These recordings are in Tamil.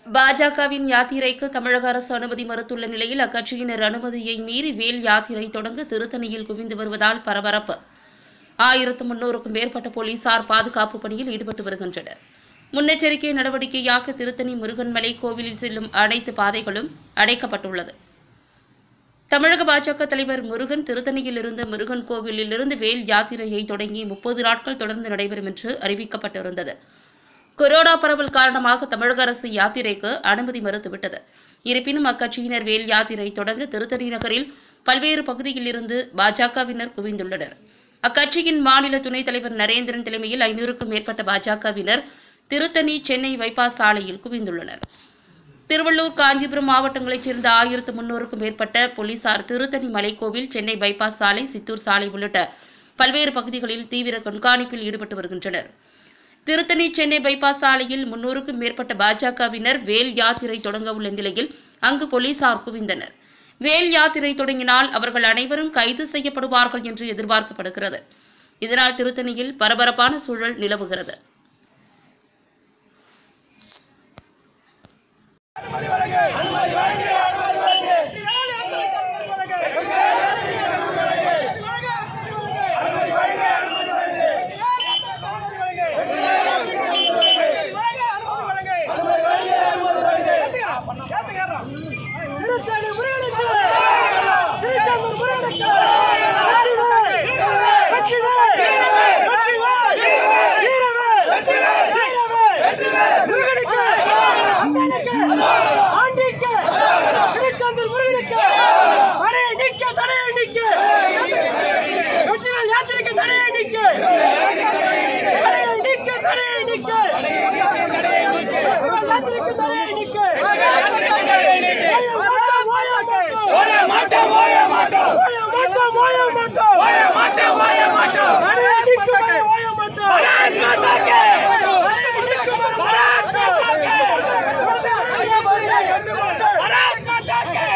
பாஜகவின் யாத்திரைக்கு தமிழக அரசு அனுமதி மறுத்துள்ள நிலையில் அக்கட்சியினர் அனுமதியை மீறி வேல் யாத்திரை தொடங்க திருத்தணியில் குவிந்து வருவதால் பரபரப்பு ஆயிரத்து முன்னூறுக்கும் மேற்பட்ட போலீசார் பாதுகாப்பு பணியில் ஈடுபட்டு வருகின்றனர் முன்னெச்சரிக்கை நடவடிக்கையாக திருத்தணி முருகன்மலை கோவிலில் செல்லும் அனைத்து பாதைகளும் அடைக்கப்பட்டுள்ளது தமிழக பாஜக தலைவர் முருகன் திருத்தணியில் இருந்த முருகன் கோவிலில் இருந்து வேல் யாத்திரையை தொடங்கி முப்பது நாட்கள் தொடர்ந்து நடைபெறும் என்று அறிவிக்கப்பட்டிருந்தது கொரோனா பரவல் காரணமாக தமிழக அரசு யாத்திரைக்கு அனுமதி மறுத்துவிட்டது இருப்பினும் அக்கட்சியினர் வேல் யாத்திரை தொடங்க திருத்தணி நகரில் பல்வேறு பகுதியில் இருந்து பாஜகவினர் குவிந்துள்ளனர் அக்கட்சியின் மாநில துணைத் தலைவர் நரேந்திரன் தலைமையில் ஐநூறுக்கும் மேற்பட்ட பாஜகவினர் திருத்தணி சென்னை பைபாஸ் சாலையில் குவிந்துள்ளனர் திருவள்ளூர் காஞ்சிபுரம் மாவட்டங்களைச் சேர்ந்த ஆயிரத்து முன்னூறுக்கும் மேற்பட்ட போலீசார் திருத்தணி மலைக்கோவில் சென்னை பைபாஸ் சாலை சித்தூர் சாலை உள்ளிட்ட பல்வேறு பகுதிகளில் தீவிர கண்காணிப்பில் ஈடுபட்டு வருகின்றனர் திருத்தணி சென்னை பைபாஸ் சாலையில் முன்னூறுக்கும் மேற்பட்ட பாஜகவினர் வேல் யாத்திரை தொடங்க உள்ள நிலையில் அங்கு போலீசார் குவிந்தனர் வேல் யாத்திரை தொடங்கினால் அவர்கள் அனைவரும் கைது செய்யப்படுவார்கள் என்று எதிர்பார்க்கப்படுகிறது இதனால் திருத்தணியில் பரபரப்பான சூழல் நிலவுகிறது திருத்தணி முருகனுக்கு திருச்செந்தூர் முருகனுக்கு வெற்றிவேல் வெற்றிவேல் வெற்றிவேல் வீரவேல் முருகனுக்கு அம்மனுக்கு ஆண்டிக்கு திருச்செந்தூர் முருகனுக்கு தடையை நிற்க தடையை நிற்க வெற்றிவேல் யாத்திரைக்கு தடையை நிற்க தடையை நிற்க தடையை நிற்க வெற்றிவேல் யாத்திரைக்கு தடையை நிற்க ஓய மாட்டோம் ஓய மாட்டோம் ஓய மாட்டோம் ஓய மாட்டோம் ஓய மாட்டோம் ஓய மாட்டோம் ஓய மாட்டோம் ஓய மாட்டோம் பாரத் மாதா கே பாரத் மாதா கே பாரத் மாதா கே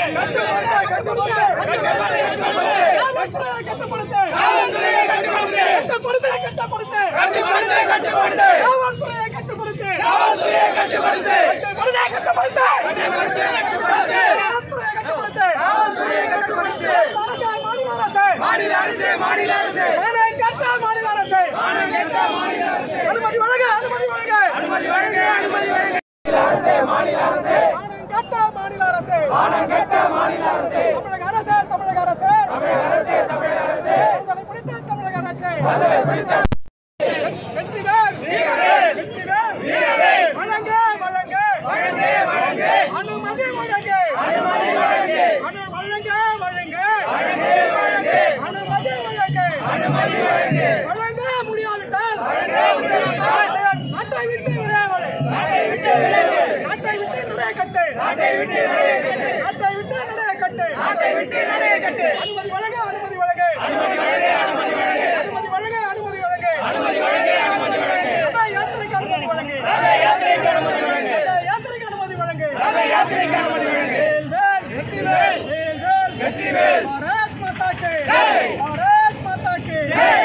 மாநில அரசு மாநில அரசு மாநில அரசு அனுமதி வழங்க அனுமதி வழங்க அனுமதி வழங்க அனுமதி வழங்க மாநில அரசு மாநில அரசு மாநில அரசு தமிழக அரசு தமிழக அரசு தமிழக அரசு தமிழக அரசு விடுதலை பிடித்த தமிழக அரசு வெற்றிவேல் வீரவேல் வெற்றிவேல் வீரவேல் வழங்க வழங்க வழங்க வழங்க அனுமதி வழங்க அனுமதி வழங்க அனு வழங்க வழங்க வழங்க வழங்க அனுமதி வழங்க அனுமதி வழங்க வழங்க முடியாவிட்டால் வழங்க முடியாவிட்டால் நாட்டை விட்டு விளையாடு நாட்டை விட்டு விளையாடு நாட்டை விட்டு நிறைய கட்டு நாட்டை விட்டு நிறைய கட்டு நாட்டை விட்டு நிறைய கட்டு நாட்டை விட்டு நிறைய கட்டு அனுமதி வழங்க அனுமதி வழங்க அனுமதி வழங்க அனுமதி வழங்க அனுமதி வழங்க அனுமதி வழங்க அனுமதி வழங்க அனுமதி வழங்க ரத யாத்திரைக்கு அனுமதி வழங்க ரத யாத்திரைக்கு அனுமதி வழங்க ரத யாத்திரைக்கு அனுமதி வழங்க ரத யாத்திரைக்கு அனுமதி வழங்க வேல் வெற்றிவேல் வேல் வேல் வெற்றிவேல் பாரத் மாதா கே பாரத் மாதா கே